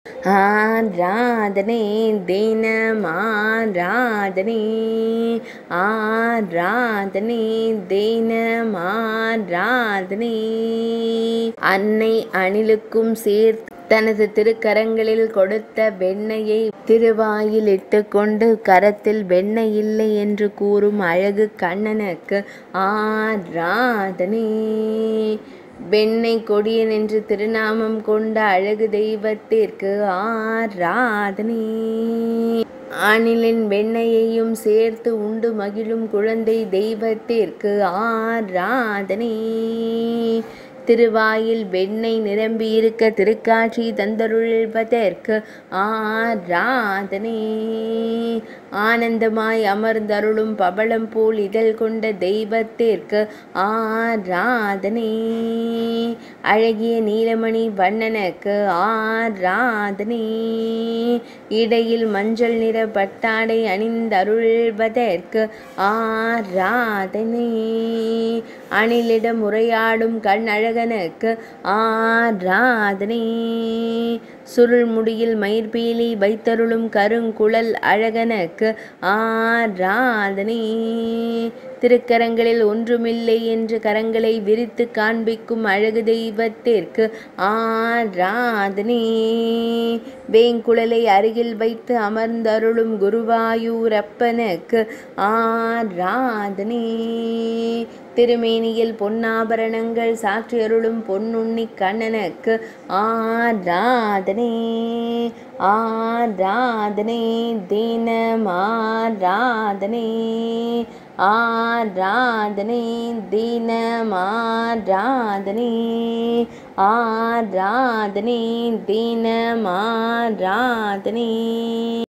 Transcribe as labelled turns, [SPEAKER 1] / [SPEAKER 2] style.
[SPEAKER 1] ஆராதனை தினம் ஆராதனை ஆராதனை தினம் ஆராதனை அன்னை அணிலுக்கும் சேர்த்து தனது திருக்கரங்களில் கொடுத்த வெண்ணெயை திருவாயில் இட்டுக்கொண்டு கரத்தில் வெண்ணெய் இல்லை என்று கூறும் அழகு கண்ணனுக்கு ஆராதனை வெண்ணெய் கொடியன் என்று திருநாமம் கொண்ட அழகு தெய்வத்திற்கு ஆராதனை அணிலின் வெண்ணெயையும் சேர்த்து உண்டு மகிழும் குழந்தை தெய்வத்திற்கு ஆராதனை திருவாயில் வெண்ணெய் நிரம்பியிருக்க திருக்காட்சி தந்தருள்வதற்கு ஆராதனை ஆனந்தமாய் அமர்ந்தருளும் பவளம் போல் இதழ் கொண்ட தெய்வத்திற்கு ஆராதனை அழகிய நீலமணி வண்ணனுக்கு ஆராதனை இடையில் மஞ்சள் நிற பட்டாடை அணிந்தருள்வதற்கு ஆராதனை அணிலிடம் உரையாடும் கண் அழகனுக்கு ஆராதனை சுருள் முடியில் மயிர்பீலி வைத்தருளும் கருங்குழல் அழகனுக்கு ஆராதனை திருக்கரங்களில் ஒன்றுமில்லை என்று கரங்களை விரித்து காண்பிக்கும் அழகு தெய்வத்திற்கு ஆராதனை வேங்குழலை அருகில் வைத்து அமர்ந்தருளும் குருவாயூரப்பனுக்கு ஆராதனை திருமேனியில் பொன்னாபரணங்கள் சாற்றியருளும் பொன்னுண்ணி கண்ணனுக்கு ஆராதனை ஆராதனை தினம் ஆராதனை ஆராதனை தினம் ஆராதனை ஆராதனை தினம் ஆராதனை